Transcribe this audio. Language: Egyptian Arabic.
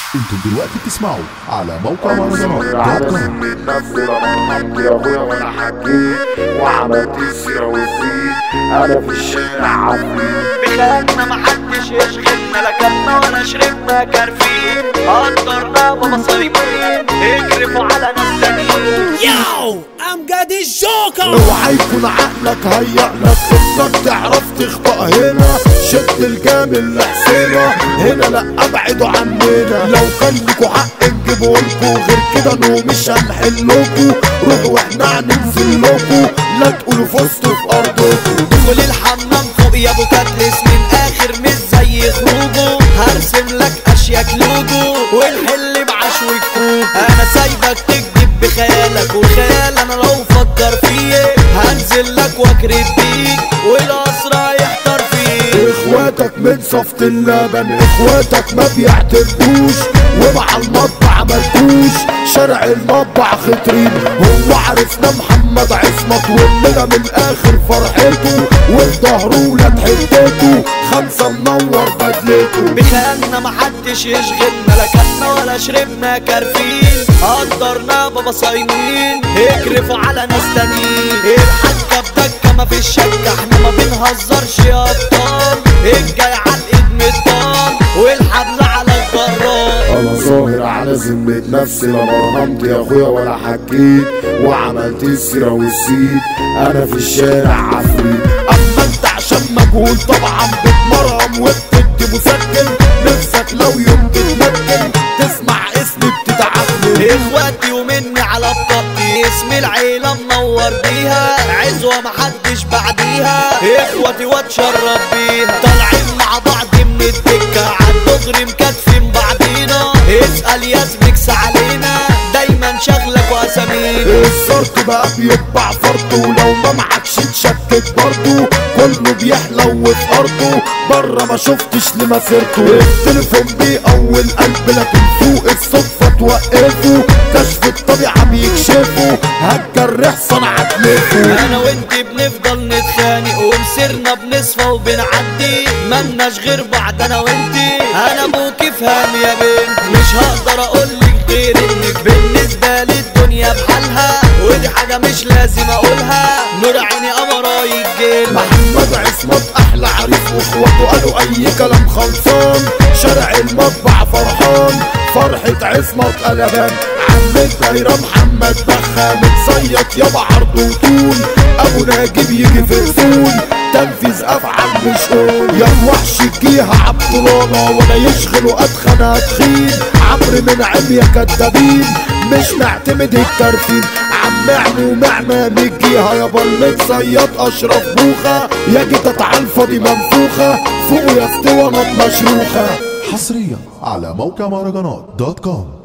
انتوا دلوقتي بتسمعوا على موقع مهرجانات على دوت كوم سن النفس لما حكي يا اخويا وانا حكيت وعملت السيرة والزيت انا في الشارع عفريت بخيالنا محدش يشغلنا لا كلنا ولا شربنا كارفين قدرنا بمصاريفين اجرفوا على ناس تانيين ياو امجد الجوكر اوعى يكون عقلك هيأ لك انك تعرف تخطأ هنا شد الجامل لحسينا هنا لا ابعدوا عننا لو كان لكوا حق نجيبوا لكوا غير كده انه مش هنحلكوا روحوا واحنا هننزل لكوا لا تقولوا فزتوا في ارضكوا دخول الحمام فوق يا ابو كاتلس من اخر مش زي خروجه هرسم لك اشياء لوجو ونحل بعشو الكوب انا سايبك تكذب بخيالك والخيال انا لو فكر فيه هنزل لك واكرد بيك والاسرع يحتار فيك اخواتك من صفت اللبن اخواتك ما بيعترفوش ومع المطبع ملكوش شارع المطبع خطرين هو عرفنا محمد عصمت واننا من اخر فرحته وفي ظهره ولاد حتته خمسه منور بدلته بخيالنا محدش يشغلنا لا كلنا ولا شربنا كارفين قدرنا بابا صايمين اكرفوا على ناس تانيين الحاجة بدكة ما فيش شكة احنا ما بنهزرش يا ابطال الجاي على الايد مطال والحبل على الجرار انا ظاهر على ذمة نفسي لا مرهمت يا اخويا ولا حكيت وعملت السيرة والسيد انا في الشارع عفريت اما انت عشان مجهول طبعا بتمرهم وبتدي مسجل نفسك لو يوم تتمكن تسمع اسمي بتتعفن اخواتي ومني على بطاقتي اسم العيلة منور بيها عزوة محدش بعديها اخواتي واتشرف بيها طالعين مع بعض من الدكة عالدغري مكتفين بعضينا اسأل يا زميكس علينا دايما شغلك واسامينا الصرت بقى بيتبع فرضه ولو ما معكش تشكك برضه كله بيحلو في ارضه بره ما شفتش لمسيرته التليفون بيقوي القلب لكن فوق الصدفه توقفه كشف الطبيعه بيكشفه هتجرح صنعت لفه انا وانت بنفضل نتخانق ومسيرنا بنصفى وبنعدي ملناش غير بعض انا وانت انا ابوك افهم يا بنت مش هقدر اقولك غير انك بالنسبه لي الدنيا بحالها ودي حاجه مش لازم اقولها نور عيني قمرة يتجيل محمد عصمت احلى عريس واخواته قالوا اي كلام خلصان شارع المطبع فرحان فرحة عصمت قلبان عم الدايرة محمد بخا متصيط يابا عرض وطول ابو ناجي بيجي في اصول تنفيذ افعال مش قول يا وحش الجيهة عبطلانة ولا يشغلوا ادخن تخين عمرو من عمية كدابين مش معتمد الترفين عم عمو معمى مجيها يابا المتصيط اشرف بوخة يا جيتت على الفاضي منفوخة فوق يا اسطوانة مشروخة حصريا على موقع مهرجانات دوت كوم